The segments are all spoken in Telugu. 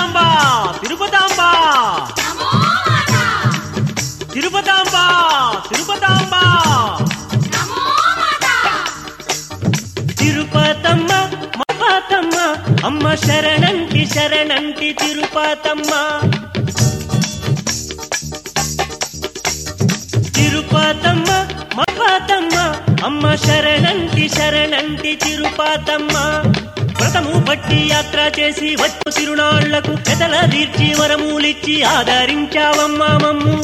తిరుపతాంబ తిరుపతాంబ తిరుపతాంబ తిరుపతాంబ తిరుపతమ్మ మపాతమ్మ అమ్మ శరణంటి శరణంటి తిరుపతమ్మ తిరుపతమ్మ మపాతమ్మ అమ్మ శరణంటి శరణంటి తిరుపతమ్మ వ్రతము పట్టి యాత్ర చేసి వచ్చు తిరునాళ్లకు పెదల తీర్చి వరములిచ్చి ఆదరించావమ్మా మమ్ము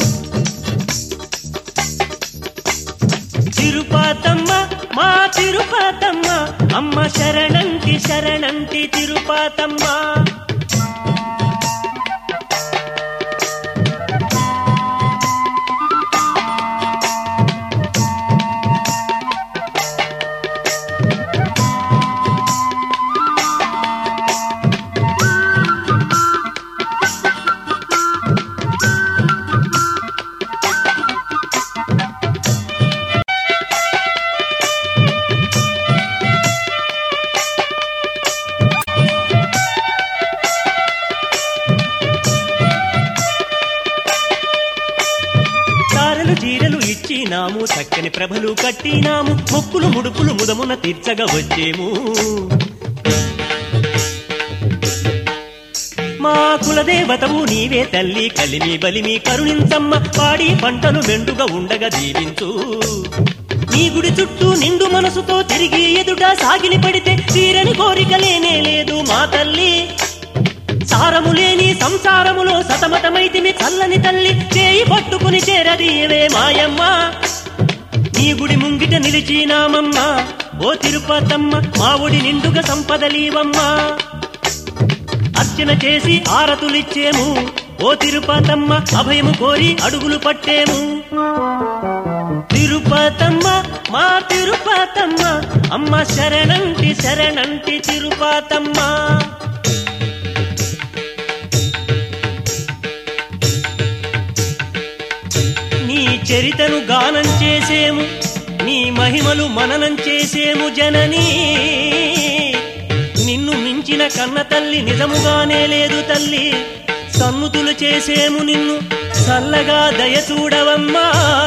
తిరుపతమ్మ మా తిరుపతమ్మ అమ్మ శరణంటి శరణంటి తిరుపతమ్మ తారలు చీరలు ఇచ్చినాము చక్కని ప్రభలు కట్టినాము మొక్కులు ముడుపులు ముదమున తీర్చగా వచ్చేము మా కులదేవతవు నీవే తల్లి కలిమి బలిమి కరుణించమ్మ పాడి పంటలు మెండుగా ఉండగా దీవించు నీ గుడి చుట్టూ నిండు మనసుతో తిరిగి ఎదుట సాగిలి పడితే తీరని కోరిక లేనే లేదు మా తల్లి సారము లేని సంసారములో సతమతమైతిమి చల్లని తల్లి చేయి పట్టుకుని చేరదీయవే మాయమ్మ నీ గుడి ముంగిట నిలిచినామమ్మ ఓ తిరుపతమ్మ మా ఒడి నిండుగా సంపదలీవమ్మా అర్చన చేసి ఆరతులిచ్చేము ఓ తిరుపతమ్మ అభయము కోరి అడుగులు పట్టేము తిరుపతమ్మ మా తిరుపతమ్మ అమ్మ శరణంటి శరణంటి తిరుపతమ్మ నీ చరితను గానం చేసేము నీ మహిమలు మననం చేసేము జననీ నిన్ను మించిన కన్న తల్లి నిజముగానే లేదు తల్లి సన్నుతులు చేసేము నిన్ను చల్లగా దయ చూడవమ్మా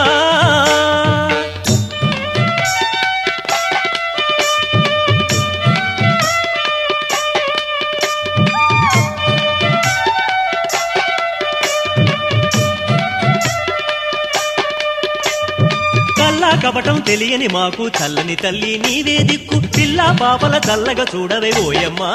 కల్లా కపటం తెలియని మాకు చల్లని తల్లి నీవే దిక్కు పిల్ల పాపల చల్లగా చూడవే ఓయమ్మా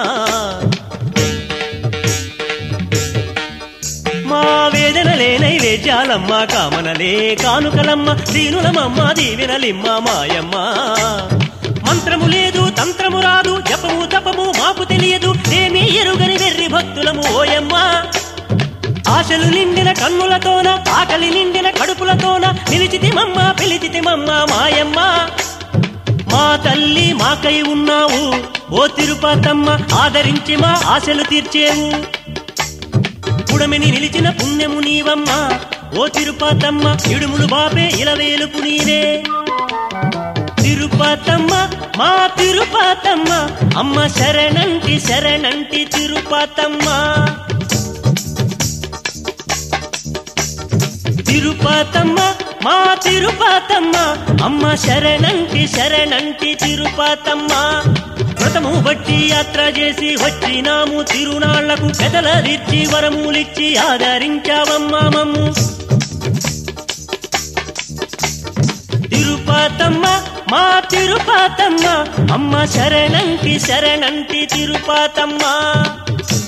మా వేదనలే నైవేద్యాలమ్మ కామనలే కానుకలమ్మ దీనులమమ్మ దీవెనలిమ్మ మాయమ్మ మంత్రము లేదు తంత్రము రాదు జపము తపము మాకు తెలియదు ఏమీ ఎరుగని వెర్రి భక్తులము ఓయమ్మా ఆశలు నిండిన కన్నులతోన ఆకలి నిండిన కడుపులతోన నిలిచితిమమ్మ పిలిచితిమమ్మ మాయమ్మ మా తల్లి మాకై ఉన్నావు ఓ తిరుపతమ్మ ఆదరించి మా ఆశలు తీర్చేవు పుడమిని నిలిచిన పుణ్యము నీవమ్మ ఓ తిరుపతమ్మ ఇడుములు బాపే ఇలవేలుపు నీవే తిరుపతమ్మ మా తిరుపతమ్మ అమ్మ శరణంటి శరణంటి తిరుపతమ్మ తిరుపతమ్మ మా తిరుపతమ్మ అమ్మ శరణంటి శరణంటి తిరుపతమ్మ వ్రతము బట్టి యాత్ర చేసి వచ్చినాము తిరునాళ్లకు పెదలరిచ్చి వరములిచ్చి ఆదరించావమ్మా మమ్ము తిరుపతమ్మ మా తిరుపతమ్మ అమ్మ శరణంటి శరణంటి తిరుపతమ్మ